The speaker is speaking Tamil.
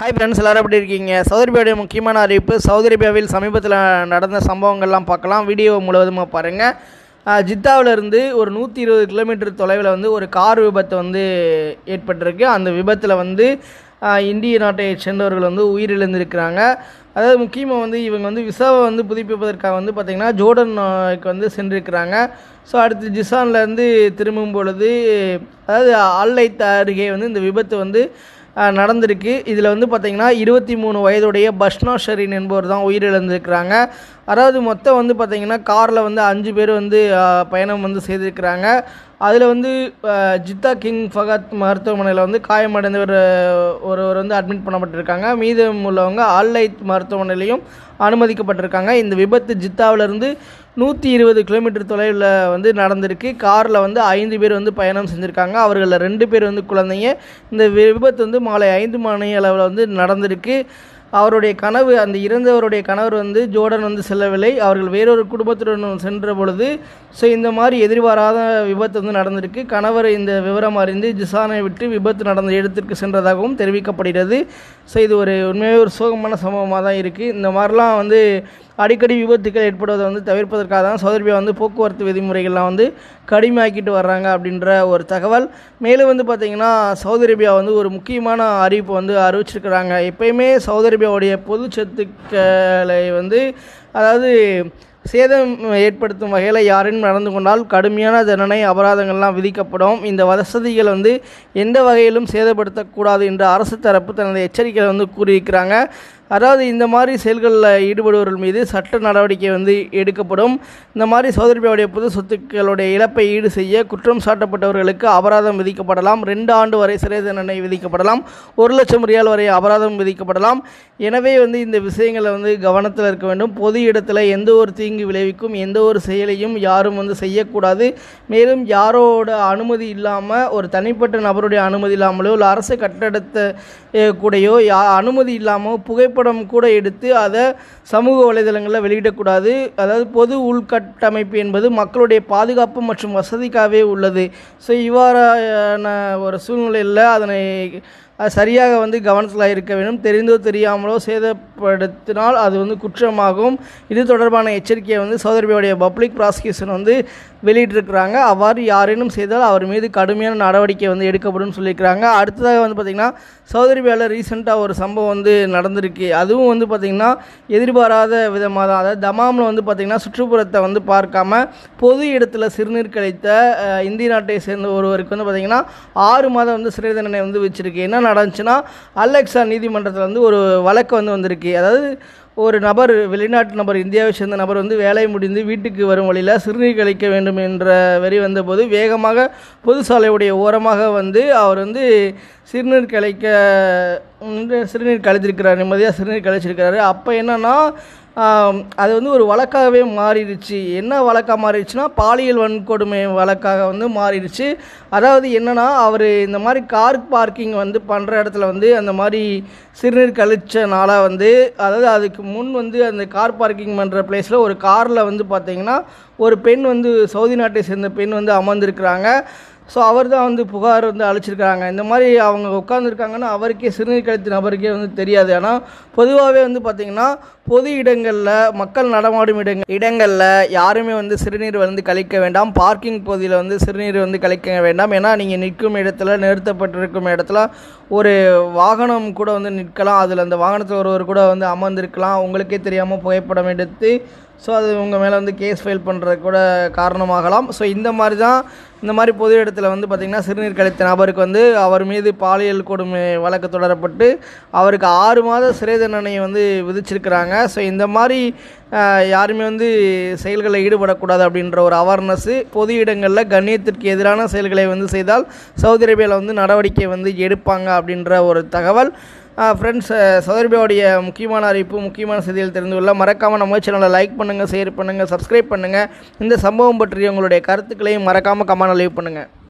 ஹாய் ஃப்ரெண்ட்ஸ் எல்லாரும் எப்படி இருக்கீங்க சவுதி அரேபியாவுடைய முக்கியமான அறிவிப்பு சவுதி அரேபியாவில் சமீபத்தில் நடந்த சம்பவங்கள்லாம் பார்க்கலாம் வீடியோ முழுவதுமாக பாருங்கள் ஜித்தாவிலிருந்து ஒரு நூற்றி இருபது கிலோமீட்டர் தொலைவில் வந்து ஒரு கார் விபத்து வந்து ஏற்பட்டிருக்கு அந்த விபத்தில் வந்து ஆஹ், இந்திய நாட்டை சேர்ந்தவர்கள் வந்து உயிரிழந்திருக்கிறாங்க அதாவது முக்கியமாக வந்து இவங்க வந்து விசாவை வந்து புதுப்பிப்பதற்காக வந்து பார்த்திங்கன்னா ஜோர்டனுக்கு வந்து சென்றிருக்கிறாங்க ஸோ அடுத்து ஜிசான்லேருந்து திரும்பும் பொழுது அதாவது அல்லைத் அருகே வந்து இந்த விபத்து வந்து ஆஹ், நடந்திருக்கு இதில் வந்து பார்த்திங்கன்னா இருபத்தி மூணு வயதுடைய பஷ்னா ஷரீன் என்பவர் தான் உயிரிழந்திருக்கிறாங்க அதாவது மொத்தம் வந்து பார்த்திங்கன்னா காரில் வந்து அஞ்சு பேர் வந்து ஆஹ், பயணம் வந்து செய்திருக்கிறாங்க அதில் வந்து ஆஹ், ஜித்தா கிங் ஃபகத் மருத்துவமனையில் வந்து காயமடைந்தவர் ஆஹ், ஒருவர் வந்து அட்மிட் பண்ணப்பட்டிருக்காங்க மீதம் உள்ளவங்க ஆல்லைத் மருத்துவமனையிலையும் அனுமதிக்கப்பட்டிருக்காங்க இந்த விபத்து ஜித்தாவிலிருந்து நூற்றி இருபது கிலோமீட்டர் தொலைவில் வந்து நடந்திருக்கு காரில் வந்து ஐந்து பேர் வந்து பயணம் செஞ்சுருக்காங்க அவர்களில் ரெண்டு பேர் வந்து குழந்தைங்க இந்த விபத்து வந்து மாலை ஐந்து மணி அளவில் வந்து நடந்திருக்கு அவருடைய கனவு அந்த இறந்தவருடைய கணவர் வந்து ஜோர்டன் வந்து செல்லவில்லை அவர்கள் வேறொரு குடும்பத்துடன் சென்ற பொழுது ஸோ இந்த மாதிரி எதிர்பாராத விபத்து வந்து நடந்திருக்கு கணவர் இந்த விவரம் அறிந்து ஜிசானை விட்டு விபத்து நடந்த இடத்திற்கு சென்றதாகவும் தெரிவிக்கப்படுகிறது ஸோ இது ஒரு உண்மையாக ஒரு சோகமான சம்பவமாக தான் இருக்குது இந்த மாதிரிலாம் வந்து அடிக்கடி விபத்துக்கள் ஏற்படுவதை வந்து தவிர்ப்பதற்காக தான் சவுதி அரேபியா வந்து போக்குவரத்து விதிமுறைகள்லாம் வந்து கடுமையாக்கிட்டு வர்றாங்க அப்படின்ற ஒரு தகவல் மேலும் வந்து பார்த்திங்கன்னா சவுதி அரேபியா வந்து ஒரு முக்கியமான அறிவிப்பு வந்து அறிவிச்சிருக்கிறாங்க எப்பயுமே சவுதி அரேபியாவுடைய பொது சொத்துக்களை வந்து அதாவது சேதம் ஏற்படுத்தும் வகையில் யாரும் நடந்து கொண்டால் கடுமையான தண்டனை அபராதங்கள்லாம் விதிக்கப்படும் இந்த வசதிகள் வந்து எந்த வகையிலும் சேதப்படுத்தக்கூடாது என்று அரசு தரப்பு தனது எச்சரிக்கையில் வந்து கூறியிருக்கிறாங்க அதாவது இந்த மாதிரி செயல்களில் ஈடுபடுபவர்கள் மீது சட்ட நடவடிக்கை வந்து எடுக்கப்படும் இந்த மாதிரி சவுதி அரேபியாவுடைய பொது சொத்துக்களுடைய இழப்பை ஈடு செய்ய குற்றம் சாட்டப்பட்டவர்களுக்கு அபராதம் விதிக்கப்படலாம் ரெண்டு ஆண்டு வரை சிறை தண்டனை விதிக்கப்படலாம் ஒரு லட்சம் ரியால் வரை அபராதம் விதிக்கப்படலாம் எனவே வந்து இந்த விஷயங்களை வந்து கவனத்தில் இருக்க வேண்டும் பொது இடத்துல எந்த ஒரு தீங்கு விளைவிக்கும் எந்த ஒரு செயலையும் யாரும் வந்து செய்யக்கூடாது மேலும் யாரோட அனுமதி இல்லாமல் ஒரு தனிப்பட்ட நபருடைய அனுமதி இல்லாமலோ இல்லை அரசு கட்டடத்தை அஹ், கூடயோ யா அனுமதி இல்லாமல் புகைப்படம் கூட எடுத்து அதை சமூக வலைதளங்களில் வெளியிடக்கூடாது அதாவது பொது உள்கட்டமைப்பு என்பது மக்களுடைய பாதுகாப்பு மற்றும் வசதிக்காகவே உள்ளது ஸோ இவ்வாறான ஒரு சூழ்நிலையில் அதனை அது சரியாக வந்து கவனத்தில் இருக்க வேண்டும் தெரிந்தோ தெரியாமலோ சேதப்படுத்தினால் அது வந்து குற்றமாகும் இது தொடர்பான எச்சரிக்கையை வந்து சவுதி அரேபியாவுடைய பப்ளிக் ப்ராசிக்யூஷன் வந்து வெளியிட்டிருக்கிறாங்க அவ்வாறு யாரேனும் செய்தால் அவர் மீது கடுமையான நடவடிக்கை வந்து எடுக்கப்படும் சொல்லியிருக்கிறாங்க அடுத்ததாக வந்து பார்த்திங்கன்னா சவுதி அரேபியாவில் ரீசெண்டாக ஒரு சம்பவம் வந்து நடந்திருக்கு அதுவும் வந்து பார்த்திங்கன்னா எதிர்பாராத விதமாக தான் அதாவது தமாமில் வந்து பார்த்திங்கன்னா சுற்றுப்புறத்தை வந்து பார்க்காம பொது இடத்துல சிறுநீர் கழித்த அஹ், இந்திய நாட்டை சேர்ந்த ஒருவருக்கு வந்து பார்த்திங்கன்னா ஆறு மாதம் வந்து சிறை தண்டனை வந்து வச்சிருக்கு என்ன நடந்துச்சுன்னா அலெக்சா நீதிமன்றத்தில் வந்து ஒரு வழக்கு வந்து வந்திருக்கு அதாவது ஒரு நபர் வெளிநாட்டு நபர் இந்தியாவை சேர்ந்த நபர் வந்து வேலை முடிந்து வீட்டுக்கு வரும் வழியில் சிறுநீர் கழிக்க வேண்டும் என்ற வரி வந்தபோது வேகமாக பொது சாலையுடைய ஓரமாக வந்து அவர் வந்து சிறுநீர் கழிக்க வந்து சிறுநீர் கழிச்சிருக்கிறார் நிம்மதியாக சிறுநீர் கழிச்சிருக்கிறாரு அப்போ என்னன்னா ஆம், அது வந்து ஒரு வழக்காகவே மாறிடுச்சு என்ன வழக்காக மாறிடுச்சுன்னா பாலியல் வன்கொடுமை வழக்காக வந்து மாறிடுச்சு அதாவது என்னன்னா அவர் இந்த மாதிரி கார் பார்க்கிங் வந்து பண்ணுற இடத்துல வந்து அந்த மாதிரி சிறுநீர் கழிச்சனால வந்து அதாவது அதுக்கு முன் வந்து அந்த கார் பார்க்கிங் பண்ணுற பிளேஸில் ஒரு காரில் வந்து பார்த்தீங்கன்னா ஒரு பெண் வந்து சவுதி நாட்டை சேர்ந்த பெண் வந்து அமர்ந்திருக்கிறாங்க ஸோ அவர் தான் வந்து புகார் வந்து அளிச்சிருக்காங்க இந்த மாதிரி அவங்க உட்காந்துருக்காங்கன்னா அவருக்கே சிறுநீர் கழித்த நபருக்கே வந்து தெரியாது ஆனால் பொதுவாகவே வந்து பார்த்திங்கன்னா பொது இடங்களில் மக்கள் நடமாடும் இடங்கள் இடங்களில் யாருமே வந்து சிறுநீர் வந்து கழிக்க வேண்டாம் பார்க்கிங் பகுதியில் வந்து சிறுநீர் வந்து கழிக்க வேண்டாம் ஏன்னா நீங்கள் நிற்கும் இடத்துல நிறுத்தப்பட்டிருக்கும் இடத்துல ஒரு வாகனம் கூட வந்து நிற்கலாம் அதில் அந்த வாகனத்தில் ஒருவர் கூட வந்து அமர்ந்திருக்கலாம் உங்களுக்கே தெரியாமல் புகைப்படம் எடுத்து ஸோ அது உங்கள் மேலே வந்து கேஸ் ஃபைல் பண்ணுறது கூட காரணமாகலாம் ஸோ இந்த மாதிரி தான் இந்த மாதிரி பொது இடத்துல வந்து பார்த்திங்கன்னா சிறுநீர் கழித்த நபருக்கு வந்து அவர் மீது பாலியல் கொடுமை வழக்கு தொடரப்பட்டு அவருக்கு ஆறு மாத சிறை தண்டனை வந்து விதிச்சிருக்கிறாங்க ஸோ இந்த மாதிரி ஆஹ், யாருமே வந்து செயல்களில் ஈடுபடக்கூடாது அப்படின்ற ஒரு அவேர்னஸ்ஸு பொது இடங்களில் கண்ணியத்திற்கு எதிரான செயல்களை வந்து செய்தால் சவுதி அரேபியாவில் வந்து நடவடிக்கை வந்து எடுப்பாங்க அப்படின்ற ஒரு தகவல் ஃப்ரெண்ட்ஸ் சவுதி அரேபியாவுடைய முக்கியமான அறிவிப்பு முக்கியமான செய்திகள் தெரிந்து கொள்ள மறக்காமல் நம்ம சேனலை லைக் பண்ணுங்கள் ஷேர் பண்ணுங்கள் சப்ஸ்கிரைப் பண்ணுங்கள் இந்த சம்பவம் பற்றிய உங்களுடைய கருத்துக்களையும் மறக்காமல் கமெண்ட் லீவ் பண்ணுங்கள்